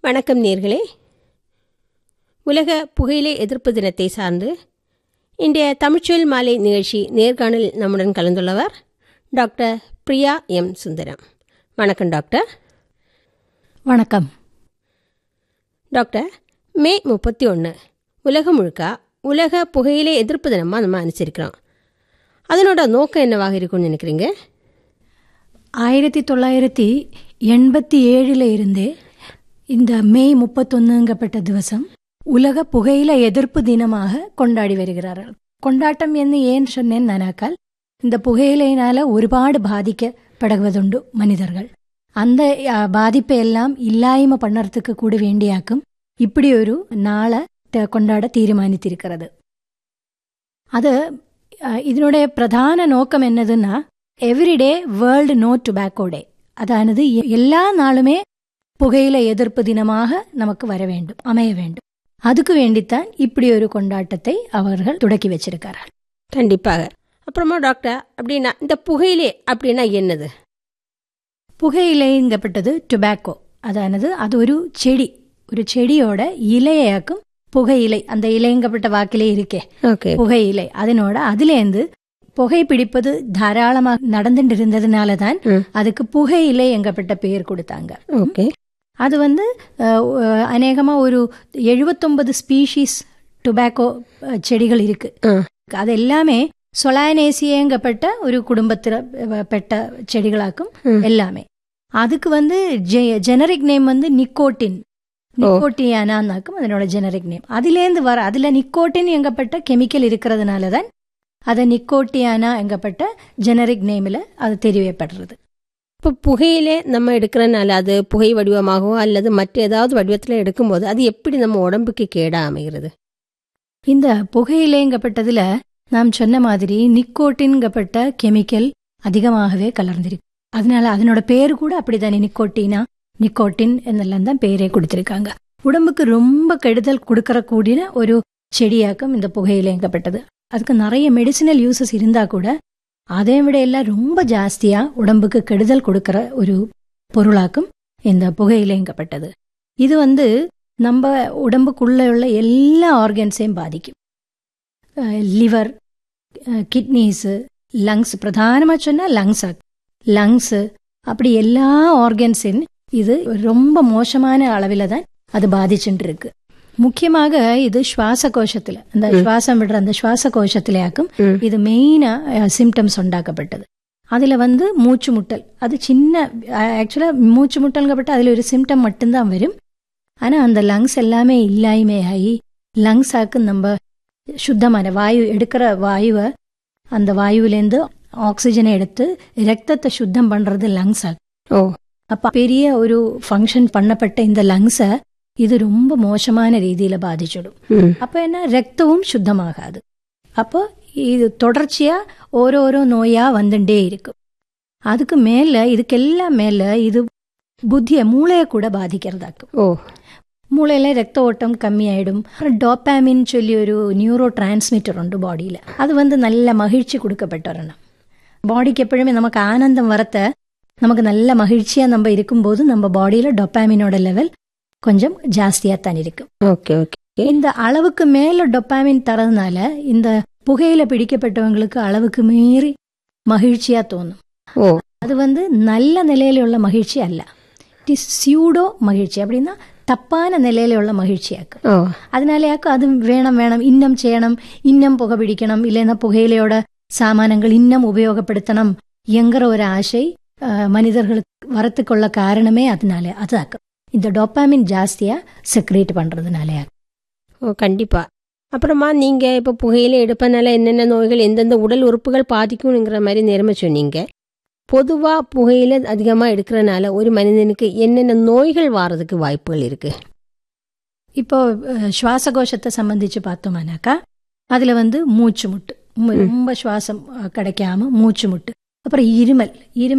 வணக்கம் நேர்களே உலக புகையிலை எதிர்ப்பு தினத்தை சார்ந்து இன்றைய தமிழ்ச்சொல் மாலை நிகழ்ச்சி நேர்காணல் நம்முடன் கலந்துள்ளவர் டாக்டர் பிரியா எம் சுந்தரம் வணக்கம் டாக்டர் வணக்கம் டாக்டர் மே முப்பத்தி ஒன்று உலகம் முழுக்க உலக புகையிலை எதிர்ப்பு தினமாக நம்ம அனுசரிக்கிறோம் அதனோட நோக்கம் என்னவாக இருக்கும்னு நினைக்கிறீங்க ஆயிரத்தி தொள்ளாயிரத்தி எண்பத்தி ஏழில் இருந்தே இந்த மே முப்பத்தொன்னுங்கப்பட்ட திவசம் உலக புகையில எதிர்ப்பு தினமாக கொண்டாடி வருகிறார்கள் கொண்டாட்டம் എന്ന് ஏன் சொன்னேன் நானாக்கால் இந்த புகையிலையினால ஒருபாடு பாதிக்கப்படுவதுண்டு மனிதர்கள் அந்த அஹ், பாதிப்பை எல்லாம் இல்லாയ്മ பண்ணறதுக்கு கூட வேண்டியாக்கும் இப்படி ஒரு நாளை த- கொண்டாட தீர்மானித்திருக்கிறது அது அஹ், இதனுடைய பிரதான நோக்கம் என்னதுன்னா everyday world no tobacco day அதானது எ- எல்லா நாளுமே புகையில எதிர்ப்பு தினமாக நமக்கு வர வேண்டும் அமைய வேண்டும் அதுக்கு வேண்டித்தான் இப்படி ஒரு கொண்டாட்டத்தை அவர்கள் தொடக்கி வச்சிருக்கார்கள் கண்டிப்பாக அப்புறமா டாக்டர் அப்படின்னா இந்த புகையிலை அப்படின்னா என்னது புகையிலைங்கப்பட்டது டுபாக்கோ அதானது அது ஒரு செடி ஒரு செடியோட இலையாக்கும் புகையிலை அந்த இலைங்கப்பட்ட வாக்கிலே இருக்கே ஓகே புகையிலை அதனோட அதுலேருந்து புகை பிடிப்பது தாராளமாக நடந்துட்டு இருந்ததுனால தான் ம். அதுக்கு புகையிலை எங்கப்பட்ட பெயர் கொடுத்தாங்க ஓகே அது வந்து அஹ், அஹ், அநேகமா ஒரு எழுபத்தொன்பது ஸ்பீஷீஸ் டுபாக்கோ அஹ், செடிகள் இருக்கு ஆ. அது எல்லாமே சொலானேசியங்கப்பட்ட ஒரு குடும்பத்தில் பெட்ட செடிகளாக்கும் ம். எல்லாமே அதுக்கு வந்து ஜெனரிக் நேம் வந்து நிக்கோட்டின் நிக்கோட்டியானாக்கும் அதனோட ஜெனரிக் நேம் அதுலேருந்து வர அதுல நிக்கோட்டின் எங்கப்பட்ட கெமிக்கல் இருக்கிறதுனால தான் அதை நிக்கோட்டியானா எங்கப்பட்ட ஜெனரிக் நேமில் அது தெரியப்படுறது இப்போ புகையிலே நம்ம எடுக்கிறனால அது புகை வடிவமாகவோ அல்லது மற்ற ஏதாவது வடிவத்தில் எடுக்கும்போது அது எப்படி நம்ம உடம்புக்கு கேடா அமைகிறது இந்த புகையிலைங்கப்பட்டதுல நாம் சொன்ன மாதிரி நிக்கோட்டின்கப்பட்ட கெமிக்கல் அதிகமாகவே கலர்ந்திருக்கு அதனால அதனோட பேரு கூட அப்படிதானே நிக்கோட்டினா நிக்கோட்டின் என்னெல்லாம் தான் பேரே கொடுத்திருக்காங்க உடம்புக்கு ரொம்ப கெடுதல் கொடுக்கற கூடிய ஒரு செடியாக்கம் இந்த புகையிலைங்கப்பட்டது அதுக்கு நிறைய மெடிசினல் யூசஸ் இருந்தா கூட அதை விட எல்லாம் ரொம்ப ஜாஸ்தியா உடம்புக்கு கெடுதல் கொடுக்கற ஒரு பொருளாக்கும் இந்த புகையிலைங்கப்பட்டது இது வந்து நம்ம உடம்புக்குள்ள உள்ள எல்லா ஆர்கன்ஸையும் பாதிக்கும் லிவர் கிட்னிஸு லங்ஸ் பிரதானமாக சொன்னால் லங்ஸ் லங்ஸு அப்படி எல்லா ஆர்கன்ஸின் இது ரொம்ப மோசமான அளவில் தான் அது பாதிச்சுட்டு இருக்கு முக்கியமாக இது சுவாச கோஷத்துல அந்த சுவாசம் விடுற அந்த சுவாச கோஷத்திலேயாக்கும் ம். இது மெயினா சிம்டம்ஸ் உண்டாக்கப்பட்டது அதுல வந்து மூச்சு முட்டல் அது சின்ன ஆக்சுவலா மூச்சு முட்டல்கப்பட்ட அதுல ஒரு சிம்டம் மட்டும்தான் வரும் ஆனா அந்த லங்ஸ் எல்லாமே இல்லாய்மை ஆகி லங்ஸ் ஆக்கு நம்ம சுத்தமான வாயு எடுக்கிற வாயுவை அந்த வாயுவிலேருந்து ஆக்சிஜனை எடுத்து ரத்தத்தை சுத்தம் பண்றது லங்ஸ் ஆக்கு ஓ அப்ப பெரிய ஒரு ஃபங்க்ஷன் பண்ணப்பட்ட இந்த லங்ஸை இது ரொம்ப மோசமான ரீதியில பாதிச்சிடும் ம் அப்ப என்ன ரத்தமும் சுத்தமாகாது அப்போ இது தொடர்ச்சியா ஓரோரோ நோயா வந்துட்டே இருக்கும் அதுக்கு மேல இதுக்கெல்லாம் மேல இது புத்திய மூளையை கூட பாதிக்கிறதாக்கும் ஓ மூளையில ரத்த ஓட்டம் கம்மியாயிடும் டோப்பாமின் சொல்லி ஒரு நியூரோ டிரான்ஸ்மிட்டர் ഉണ്ട് ബോഡിയിൽ അത് வந்து நல்ல மகிழ்ச்சி கொடுக்கப்பட்டொരെണ്ണം பாடிக்கு எப்பொழுதுமே நமக்கு ஆனந்தம் வரத்த நமக்கு நல்ல மகிழ்ச்சியா நம்ம இருக்கும்போது நம்ம பாடியில டொப்பாமினோட லெவல் கொஞ்சம் ஜாஸ்தியா தான் இருக்கும் ஓகே ஓகே இந்த அளவுக்கு மேல டொப்பாமின் தரதுனால இந்த புகையில பிடிக்கப்பட்டவங்களுக்கு அளவுக்கு மீறி மகிழ்ச்சியா தோணும் ஓ அது வந்து நல்ல நிலையிലുള്ള மகிழ்ச்சி அல்ல இட் இஸ் சியூடோ மகிழ்ச்சி அப்படின்னா തപ്പാന നിലയിലുള്ള മഹിഴ്ചയാക്കും ഓ അതിനാലെയാക്കും അത് വേണം വേണം ഇന്നം ചെയ്യണം ഇന്നം പുക പിടിക്കണം ഇല്ലെന്ന പുകയിലയോട് സാമാനങ്ങൾ ഇന്നം ഉപയോഗപ്പെടുത്തണം എങ്കற ഒരു ആശை மனிதர்களுக்கு வரத்துக்குள்ள காரணமே அதனால அதாக்கும் இந்த டோப்பாமின் ஜாஸ்தியா செக்ரேட் பண்றதுனாலே ஓ கண்டிப்பா அப்புறமா நீங்க இப்போ புகையில எடுப்பனால என்னென்ன நோய்கள் எந்தெந்த உடல் உறுப்புகள் பாதிக்கும்ங்கிற மாதிரி நேரமா சொன்னீங்க பொதுவா புகையில அதிகமா எடுக்கிறனால ஒரு மனிதனுக்கு என்னென்ன நோய்கள் வாரதுக்கு வாய்ப்புகள் இருக்கு இப்போ அஹ், சுவாசகோஷத்தை சம்பந்திச்சு பார்த்தோம்னாக்கா அதுல வந்து மூச்சு முட்டு ரொம்ப சுவாசம் அஹ், கிடைக்காம மூச்சு முட்டு அப்புறம் இருமல் இருமல்